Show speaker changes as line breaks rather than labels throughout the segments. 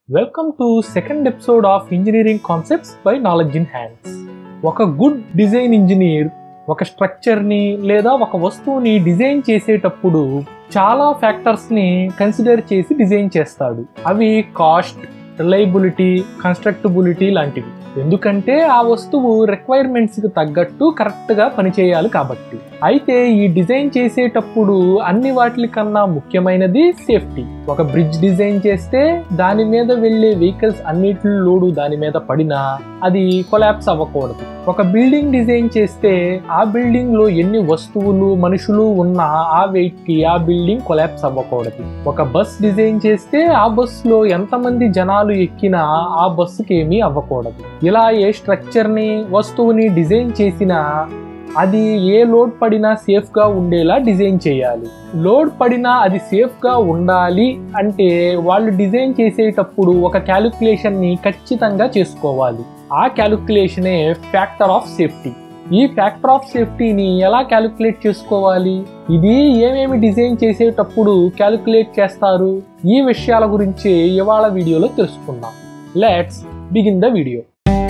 welcome to second episode of engineering concepts by knowledge in hands ఒక good design engineer ఒక స్ట్రక్చర్ని లేదా ఒక వస్తువుని డిజైన్ చేసేటప్పుడు చాలా ఫ్యాక్టర్స్ని కన్సిడర్ చేసి డిజైన్ చేస్తాడు అవి కాస్ట్ రిలయబిలిటీ కన్స్ట్రక్టబిలిటీ లాంటివి ఎందుకంటే ఆ వస్తువు రిక్వైర్మెంట్స్కి తగ్గట్టు కరెక్ట్గా పనిచేయాలి కాబట్టి అయితే ఈ డిజైన్ చేసేటప్పుడు అన్ని వాటి కన్నా ముఖ్యమైనది సేఫ్టీ ఒక బ్రిడ్జ్ డిజైన్ చేస్తే దాని మీద వెళ్ళే వెహికల్స్ అన్నిటి లోడు దాని మీద పడినా అది కొలాప్స్ అవ్వకూడదు ఒక బిల్డింగ్ డిజైన్ చేస్తే ఆ బిల్డింగ్ లో ఎన్ని వస్తువులు మనుషులు ఉన్నా ఆ వెయిట్ కి ఆ బిల్డింగ్ కొలాప్స్ అవ్వకూడదు ఒక బస్ డిజైన్ చేస్తే ఆ బస్ లో ఎంతమంది జనాలు ఎక్కినా ఆ బస్సుకి ఏమీ అవ్వకూడదు ఇలా ఏ స్ట్రక్చర్ ని వస్తువుని డిజైన్ చేసినా అది ఏ లోడ్ పడినా సేఫ్గా ఉండేలా డిజైన్ చేయాలి లోడ్ పడినా అది సేఫ్గా ఉండాలి అంటే వాళ్ళు డిజైన్ చేసేటప్పుడు ఒక క్యాలిక్యులేషన్ని ఖచ్చితంగా చేసుకోవాలి ఆ క్యాలిక్యులేషనే ఫ్యాక్టర్ ఆఫ్ సేఫ్టీ ఈ ఫ్యాక్టర్ ఆఫ్ సేఫ్టీని ఎలా క్యాలిక్యులేట్ చేసుకోవాలి ఇది ఏమేమి డిజైన్ చేసేటప్పుడు క్యాలిక్యులేట్ చేస్తారు ఈ విషయాల గురించి ఇవాళ వీడియోలో తెలుసుకుందాం లెట్స్ బిగిన్ ద వీడియో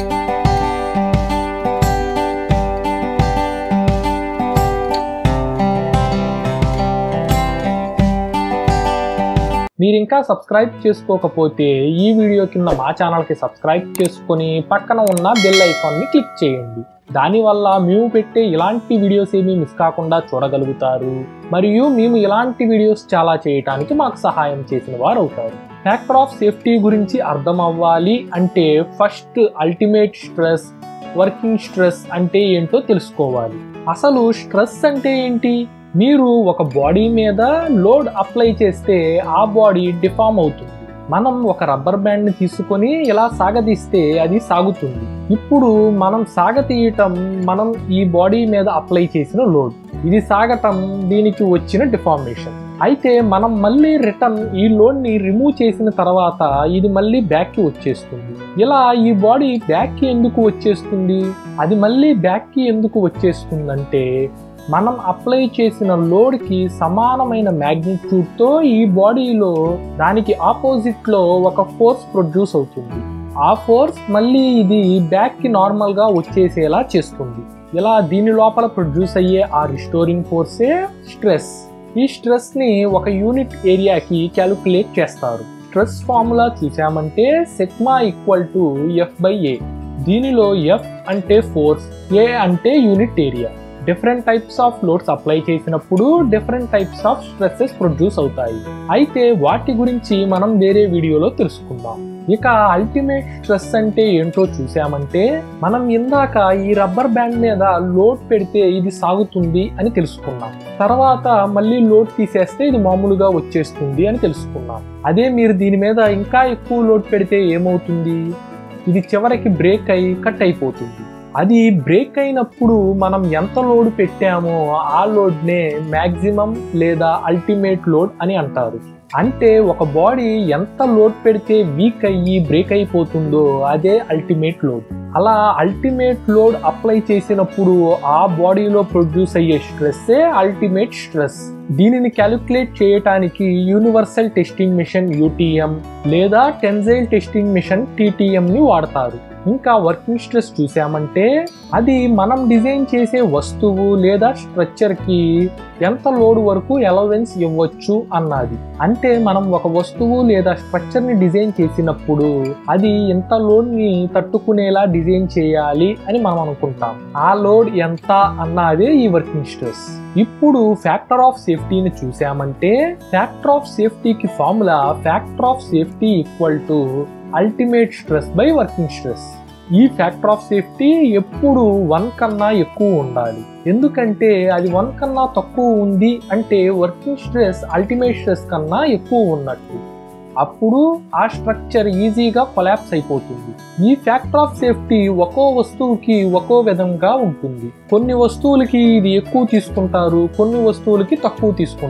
మీరు ఇంకా సబ్స్క్రైబ్ చేసుకోకపోతే ఈ వీడియో కింద మా ఛానల్కి సబ్స్క్రైబ్ చేసుకొని పక్కన ఉన్న బెల్ ఐకాన్ని క్లిక్ చేయండి దానివల్ల మేము పెట్టే ఇలాంటి వీడియోస్ ఏమీ మిస్ కాకుండా చూడగలుగుతారు మరియు మేము ఇలాంటి వీడియోస్ చాలా చేయటానికి మాకు సహాయం చేసిన వారు అవుతారు ఫ్యాక్టర్ ఆఫ్ సేఫ్టీ గురించి అర్థం అవ్వాలి అంటే first ultimate stress working stress అంటే ఏంటో తెలుసుకోవాలి అసలు స్ట్రెస్ అంటే ఏంటి మీరు ఒక బాడీ మీద లోడ్ అప్లై చేస్తే ఆ బాడీ డిఫామ్ అవుతుంది మనం ఒక రబ్బర్ బ్యాండ్ని తీసుకొని ఇలా సాగదీస్తే అది సాగుతుంది ఇప్పుడు మనం సాగతీయటం మనం ఈ బాడీ మీద అప్లై చేసిన లోడ్ ఇది సాగటం దీనికి వచ్చిన డిఫార్మేషన్ అయితే మనం మళ్ళీ రిటర్న్ ఈ లోడ్ని రిమూవ్ చేసిన తర్వాత ఇది మళ్ళీ బ్యాక్కి వచ్చేస్తుంది ఇలా ఈ బాడీ బ్యాక్కి ఎందుకు వచ్చేస్తుంది అది మళ్ళీ బ్యాక్కి ఎందుకు వచ్చేస్తుందంటే మనం అప్లై చేసిన లోడ్కి సమానమైన మ్యాగ్నిట్యూడ్తో ఈ బాడీలో దానికి ఆపోజిట్లో ఒక ఫోర్స్ ప్రొడ్యూస్ అవుతుంది ఆ ఫోర్స్ మళ్ళీ ఇది బ్యాక్కి నార్మల్గా వచ్చేసేలా చేస్తుంది ఇలా దీని లోపల ప్రొడ్యూస్ అయ్యే ఆ రిస్టోరింగ్ ఫోర్సే స్ట్రెస్ ఈ స్ట్రెస్ని ఒక యూనిట్ ఏరియాకి క్యాలిక్యులేట్ చేస్తారు స్ట్రెస్ ఫార్ములా చూసామంటే sigma equal to F by A దీనిలో ఎఫ్ అంటే ఫోర్స్ ఏ అంటే unit area different types of loads apply చేసినప్పుడు different types of stresses produce అవుతాయి అయితే వాటి గురించి మనం వేరే వీడియోలో తెలుసుకుందాం ఇక అల్టిమేట్ స్ట్రెస్ అంటే ఏంటో చూసామంటే మనం ఇందాక ఈ రబ్బర్ బ్యాండ్ మీద లోడ్ పెడితే ఇది సాగుతుంది అని తెలుసుకున్నాం తర్వాత మళ్ళీ లోడ్ తీసేస్తే ఇది మామూలుగా వచ్చేస్తుంది అని తెలుసుకున్నాం అదే మీరు దీని మీద ఇంకా ఎక్కువ లోడ్ పెడితే ఏమవుతుంది ఇది చివరికి బ్రేక్ అయి కట్ అయిపోతుంది అది బ్రేక్ అయినప్పుడు మనం ఎంత లోడ్ పెట్టామో ఆ లోడ్నే మ్యాక్సిమం లేదా అల్టిమేట్ లోడ్ అని అంటారు అంటే ఒక బాడీ ఎంత లోడ్ పెడితే వీక్ అయ్యి బ్రేక్ అయిపోతుందో అదే అల్టిమేట్ లోడ్ అలా అల్టిమేట్ లోడ్ అప్లై చేసినప్పుడు ఆ బాడీలో ప్రొడ్యూస్ అయ్యే స్ట్రెస్సే అల్టిమేట్ స్ట్రెస్ దీనిని క్యాలిక్యులేట్ చేయటానికి యూనివర్సల్ టెస్టింగ్ మిషన్ యూటీఎం లేదా టెన్జైల్ టెస్టింగ్ మిషన్ టీటీఎం ని వాడతారు ఇంకా వర్కింగ్ స్ట్రెస్ చూసామంటే అది మనం డిజైన్ చేసే వస్తువు లేదా స్ట్రక్చర్కి ఎంత లోడ్ వరకు ఎలవెన్స్ ఇవ్వచ్చు అన్నది అంటే మనం ఒక వస్తువు లేదా స్ట్రక్చర్ని డిజైన్ చేసినప్పుడు అది ఎంత లోడ్ని తట్టుకునేలా డిజైన్ చేయాలి అని మనం అనుకుంటాం ఆ లోడ్ ఎంత అన్నదే ఈ వర్కింగ్ స్ట్రెస్ ఇప్పుడు ఫ్యాక్టర్ ఆఫ్ సేఫ్టీని చూసామంటే ఫ్యాక్టర్ ఆఫ్ సేఫ్టీకి formula factor of safety equal to ultimate stress by working stress ఈ ఫ్యాక్టర్ ఆఫ్ సేఫ్టీ ఎప్పుడు వన్ కన్నా ఎక్కువ ఉండాలి ఎందుకంటే అది వన్ కన్నా తక్కువ ఉంది అంటే వర్కింగ్ స్ట్రెస్ అల్టిమేట్ స్ట్రెస్ కన్నా ఎక్కువ ఉన్నట్టు అప్పుడు ఆ స్ట్రక్చర్ ఈజీగా కొలాప్స్ అయిపోతుంది ఈ ఫ్యాక్టర్ ఆఫ్ సేఫ్టీ ఒక్కో వస్తువుకి ఒక్కో విధంగా ఉంటుంది కొన్ని వస్తువులకి ఇది ఎక్కువ తీసుకుంటారు కొన్ని వస్తువులకి తక్కువ తీసుకుంటారు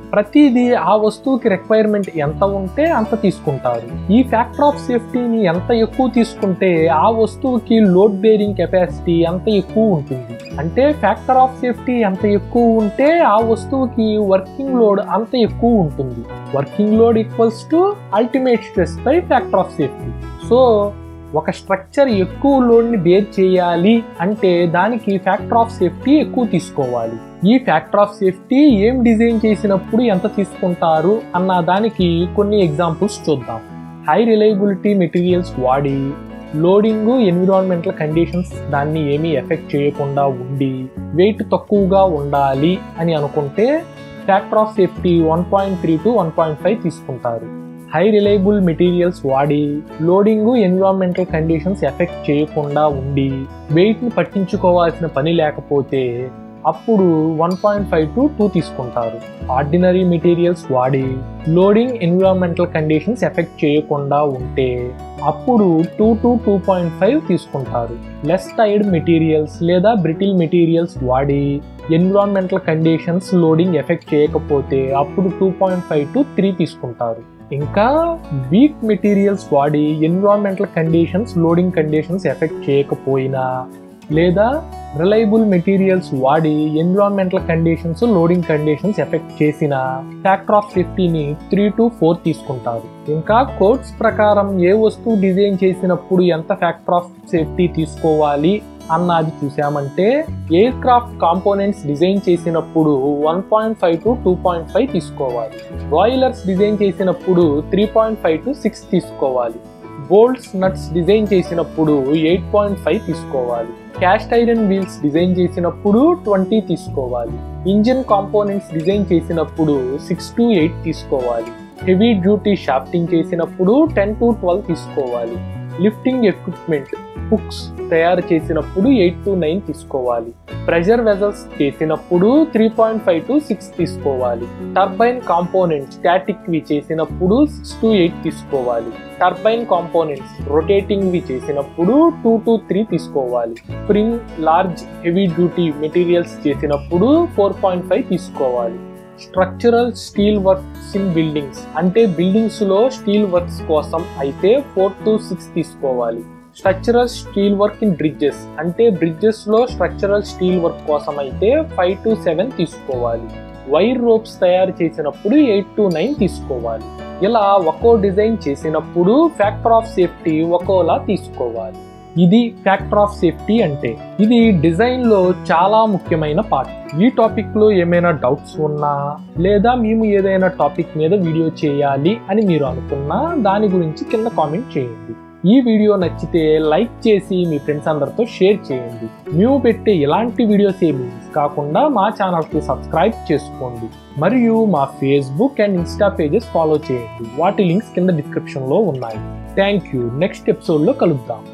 ప్రతిదీ ఆ వస్తువుకి రిక్వైర్మెంట్ ఎంత ఉంటే అంత తీసుకుంటారు ఈ ఫ్యాక్టర్ ఆఫ్ సేఫ్టీని ఎంత ఎక్కువ తీసుకుంటే ఆ వస్తువుకి లోడ్ బేరింగ్ కెపాసిటీ అంత ఎక్కువ ఉంటుంది అంటే ఫ్యాక్టర్ ఆఫ్ సేఫ్టీ ఎంత ఎక్కువ ఉంటే ఆ వస్తువుకి వర్కింగ్ లోడ్ అంత ఎక్కువ ఉంటుంది working load equals to ultimate stress by factor of safety so ఒక స్ట్రక్చర్ ఎక్కువ లోడ్ని బేర్ చేయాలి అంటే దానికి ఫ్యాక్టర్ ఆఫ్ సేఫ్టీ ఎక్కువ తీసుకోవాలి ఈ ఫ్యాక్టర్ ఆఫ్ సేఫ్టీ ఏం డిజైన్ చేసినప్పుడు ఎంత తీసుకుంటారు అన్న దానికి కొన్ని ఎగ్జాంపుల్స్ చూద్దాం హై రిలయబిలిటీ మెటీరియల్స్ వాడి లోడింగ్ ఎన్విరాన్మెంటల్ కండిషన్స్ దాన్ని ఏమీ ఎఫెక్ట్ చేయకుండా ఉండి వెయిట్ తక్కువగా ఉండాలి అని అనుకుంటే factor of safety one point three to one point five తీసుకుంటారు హై రిలయబుల్ మెటీరియల్స్ వాడి లోడింగ్ ఎన్విరాన్మెంటల్ కండిషన్స్ ఎఫెక్ట్ చేయకుండా ఉండి వెయిట్ని పట్టించుకోవాల్సిన పని లేకపోతే అప్పుడు one point five to two తీసుకుంటారు ఆర్డినరీ మెటీరియల్స్ వాడి లోడింగ్ ఎన్విరాన్మెంటల్ కండిషన్స్ ఎఫెక్ట్ చేయకుండా ఉంటే అప్పుడు two to two point five తీసుకుంటారు లెస్ టైర్డ్ మెటీరియల్స్ లేదా బ్రిటిల్ మెటీరియల్స్ వాడి ఎన్విరాన్మెంటల్ కండిషన్స్ లోడింగ్ ఎఫెక్ట్ చేయకపోతే అప్పుడు two point five to three తీసుకుంటారు ఇంకా వీక్ మెటీరియల్స్ వాడి environmental conditions loading conditions effect చేయకపోయినా లేదా రిలయబుల్ మెటీరియల్స్ వాడి environmental conditions loading conditions effect చేసిన ఫ్యాక్టర్ ఆఫ్ సేఫ్టీని త్రీ టు ఫోర్ తీసుకుంటారు ఇంకా కోడ్స్ ప్రకారం ఏ వస్తువు డిజైన్ చేసినప్పుడు ఎంత ఫ్యాక్టర్ ఆఫ్ సేఫ్టీ తీసుకోవాలి అన్నది చూసామంటే ఎయిర్ క్రాఫ్ట్ కాంపోనెంట్స్ డిజైన్ చేసినప్పుడు one point five to two point five తీసుకోవాలి బాయిలర్స్ డిజైన్ చేసినప్పుడు three point five to six తీసుకోవాలి బోల్ట్స్ నట్స్ డిజైన్ చేసినప్పుడు ఎయిట్ పాయింట్ ఫైవ్ తీసుకోవాలి క్యాస్ట్ ఐరన్ వీల్స్ డిజైన్ చేసినప్పుడు ట్వంటీ తీసుకోవాలి ఇంజిన్ కాంపోనెంట్స్ డిజైన్ చేసినప్పుడు six to eight తీసుకోవాలి heavy duty shafting చేసినప్పుడు టెన్ టు ట్వెల్వ్ తీసుకోవాలి లిఫ్టింగ్ ఎక్విప్మెంట్ హుక్స్ తయారు చేసినప్పుడు ఎయిట్ టు నైన్ తీసుకోవాలి ప్రెషర్ వెజల్స్ చేసినప్పుడు three point five to six తీసుకోవాలి టర్బైన్ కాంపోనెంట్స్ స్టాటిక్ వి చేసినప్పుడు సిక్స్ టు ఎయిట్ తీసుకోవాలి టర్బైన్ కాంపోనెంట్స్ రొటేటింగ్ వి చేసినప్పుడు టూ టు త్రీ తీసుకోవాలి spring large heavy duty materials చేసినప్పుడు ఫోర్ పాయింట్ ఫైవ్ తీసుకోవాలి structural steel works in buildings అంటే బిల్డింగ్స్ లో స్టీల్ వర్క్స్ కోసం అయితే ఫోర్ టు సిక్స్ తీసుకోవాలి structural steel work in bridges అంటే బ్రిడ్జెస్ లో స్ట్రక్చరల్ స్టీల్ వర్క్ కోసం అయితే ఫైవ్ టు సెవెన్ తీసుకోవాలి వైర్ రోప్స్ తయారు చేసినప్పుడు ఎయిట్ టు నైన్ తీసుకోవాలి ఇలా ఒక్కో డిజైన్ చేసినప్పుడు ఫ్యాక్టర్ ఆఫ్ సేఫ్టీ ఒక్కోలా తీసుకోవాలి ఇది ఫ్యాక్టర్ ఆఫ్ సేఫ్టీ అంటే ఇది డిజైన్ లో చాలా ముఖ్యమైన పార్ట్ ఈ టాపిక్ లో ఏమైనా డౌట్స్ ఉన్నా లేదా మేము ఏదైనా టాపిక్ మీద వీడియో చేయాలి అని మీరు అనుకున్నా దాని గురించి కింద కామెంట్ చేయండి ఈ వీడియో నచ్చితే లైక్ చేసి మీ ఫ్రెండ్స్ అందరితో షేర్ చేయండి మేము పెట్టే ఇలాంటి వీడియోస్ ఏమి మిస్ కాకుండా మా ఛానల్కి సబ్స్క్రైబ్ చేసుకోండి మరియు మా Facebook and Insta pages follow చేయండి వాటి లింక్స్ కింద డిస్క్రిప్షన్లో ఉన్నాయి థ్యాంక్ యూ నెక్స్ట్ ఎపిసోడ్లో కలుద్దాం